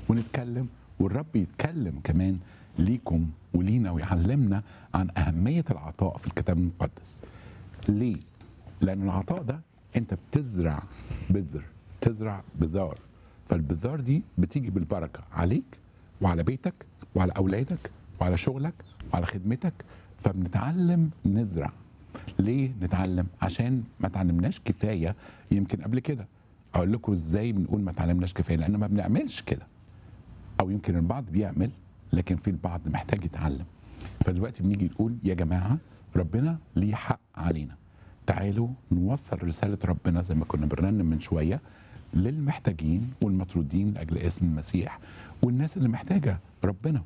ونتكلم والرب يتكلم كمان ليكم ولينا ويعلمنا عن أهمية العطاء في الكتاب المقدس ليه؟ لأن العطاء ده أنت بتزرع بذر تزرع بذار فالبذار دي بتيجي بالبركة عليك وعلى بيتك وعلى أولادك وعلى شغلك وعلى خدمتك فبنتعلم نزرع ليه نتعلم عشان ما تعلمناش كفاية يمكن قبل كده أقول لكم إزاي بنقول ما تعلمناش كفاية لأن ما بنعملش كده او يمكن البعض بيعمل لكن في البعض محتاج يتعلم فدلوقتي بنيجي نقول يا جماعه ربنا ليه حق علينا تعالوا نوصل رساله ربنا زي ما كنا بنرنم من شويه للمحتاجين والمطرودين لاجل اسم المسيح والناس اللي محتاجه ربنا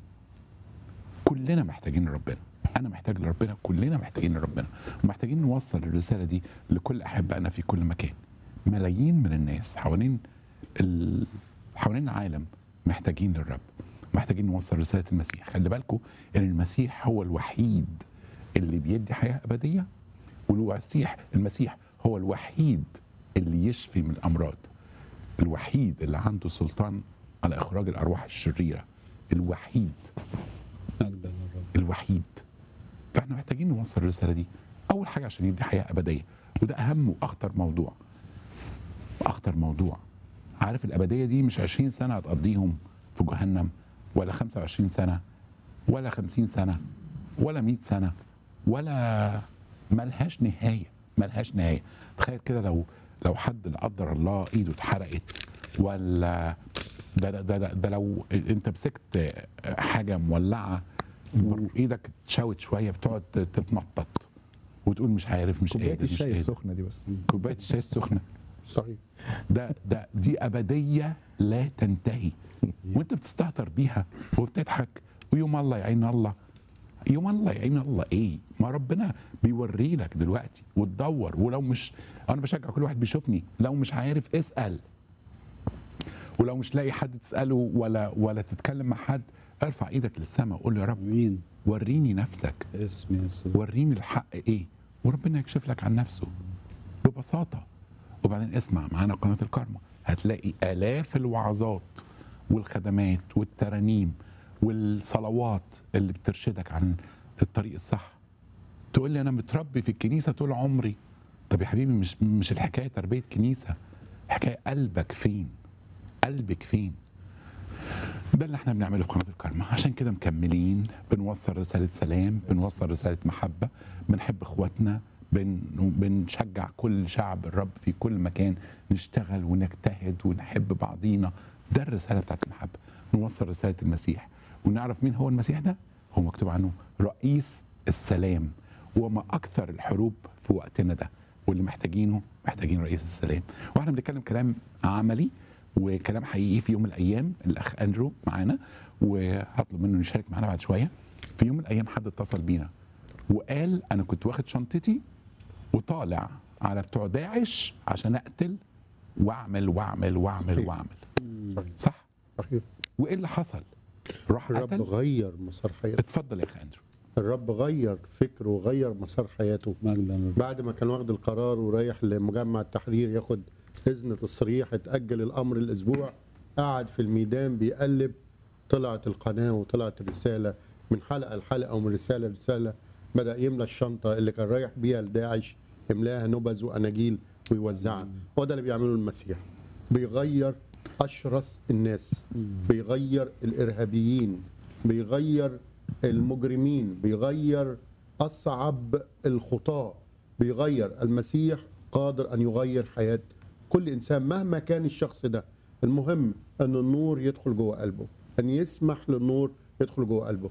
كلنا محتاجين ربنا انا محتاج لربنا كلنا محتاجين لربنا ومحتاجين نوصل الرساله دي لكل احبائنا في كل مكان ملايين من الناس حوالين ال... حوالين العالم محتاجين للرب محتاجين نوصل رساله المسيح خلي بالكم ان المسيح هو الوحيد اللي بيدي حياه ابديه والمسيح المسيح هو الوحيد اللي يشفي من الامراض الوحيد اللي عنده سلطان على اخراج الارواح الشريره الوحيد مجدا للرب الوحيد فاحنا محتاجين نوصل الرساله دي اول حاجه عشان يدي حياه ابديه وده اهم واخطر موضوع اخطر موضوع عارف الابديه دي مش 20 سنه هتقضيهم في جهنم ولا 25 سنه ولا 50 سنه ولا 100 سنه ولا ملهاش نهايه ملهاش نهايه تخيل كده لو لو حد لا قدر الله ايده اتحرقت ولا ده ده, ده, ده, ده لو انت مسكت حاجه مولعه وايدك اتشوت شويه بتقعد تتنطط وتقول مش عارف مش كوبايه قادر مش الشاي قادر السخنه دي بس كوبايه الشاي السخنه صحيح ده ده دي ابديه لا تنتهي وانت بتستهتر بيها وبتضحك ويوم الله يعين الله يوم الله يعين الله ايه ما ربنا بيوري لك دلوقتي وتدور ولو مش انا بشجع كل واحد بيشوفني لو مش عارف اسال ولو مش لاقي حد تساله ولا ولا تتكلم مع حد ارفع ايدك للسماء وقول له يا رب امين وريني نفسك اسم يسوع وريني الحق ايه وربنا يكشف لك عن نفسه ببساطه وبعدين اسمع معانا قناه الكارما هتلاقي الاف الوعظات والخدمات والترانيم والصلوات اللي بترشدك عن الطريق الصح تقول لي انا متربي في الكنيسه طول عمري طب يا حبيبي مش مش الحكايه تربيه كنيسه الحكايه قلبك فين قلبك فين ده اللي احنا بنعمله في قناه الكرمة عشان كده مكملين بنوصل رساله سلام بنوصل رساله محبه بنحب اخواتنا بن بنشجع كل شعب الرب في كل مكان نشتغل ونجتهد ونحب بعضينا ده الرساله بتاعت المحبه نوصل رساله المسيح ونعرف مين هو المسيح ده هو مكتوب عنه رئيس السلام وما اكثر الحروب في وقتنا ده واللي محتاجينه محتاجين رئيس السلام واحنا بنتكلم كلام عملي وكلام حقيقي في يوم من الايام الاخ اندرو معانا وهطلب منه يشارك معانا بعد شويه في يوم من الايام حد اتصل بينا وقال انا كنت واخد شنطتي وطالع على بتوع داعش عشان اقتل واعمل واعمل واعمل صحيح. واعمل صح صحيح وايه اللي حصل راح الرب قتل غير مسار حياته اتفضل يا اخ اندرو الرب غير فكره وغير مسار حياته مجدا للرب بعد ما كان واخد القرار ورايح لمجمع التحرير ياخد اذن تصريح اتاجل الامر الاسبوع قعد في الميدان بيقلب طلعت القناه وطلعت الرساله من حلقه لحلقه ومن رساله لرساله بدا يملى الشنطه اللي كان رايح بيها لداعش يملاها نبذ واناجيل ويوزعها هو ده اللي بيعمله المسيح بيغير اشرس الناس بيغير الارهابيين بيغير المجرمين بيغير اصعب الخطاه بيغير المسيح قادر ان يغير حياه كل انسان مهما كان الشخص ده المهم ان النور يدخل جوه قلبه ان يسمح للنور يدخل جوه قلبه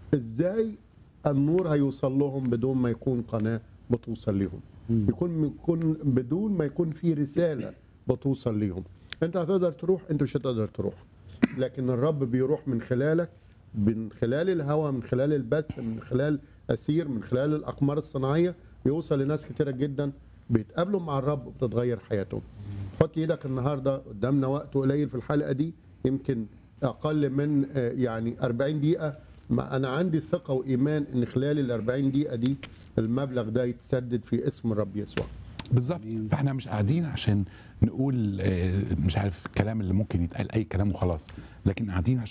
ازاي النور هيوصل لهم بدون ما يكون قناه بتوصل ليهم يكون يكون بدون ما يكون في رساله بتوصل ليهم انت هتقدر تروح انت مش هتقدر تروح لكن الرب بيروح من خلالك من خلال الهواء من خلال البث من خلال اثير من خلال الاقمار الصناعيه بيوصل لناس كتيره جدا بيتقابلوا مع الرب وبتتغير حياتهم حط ايدك النهارده قدامنا وقت قليل في الحلقه دي يمكن اقل من آه، يعني 40 دقيقه ما انا عندي ثقه وايمان ان خلال ال 40 دقيقه دي المبلغ ده يتسدد في اسم الرب يسوع بالظبط فاحنا مش قاعدين عشان نقول آه، مش عارف الكلام اللي ممكن يتقال اي كلام وخلاص لكن قاعدين عشان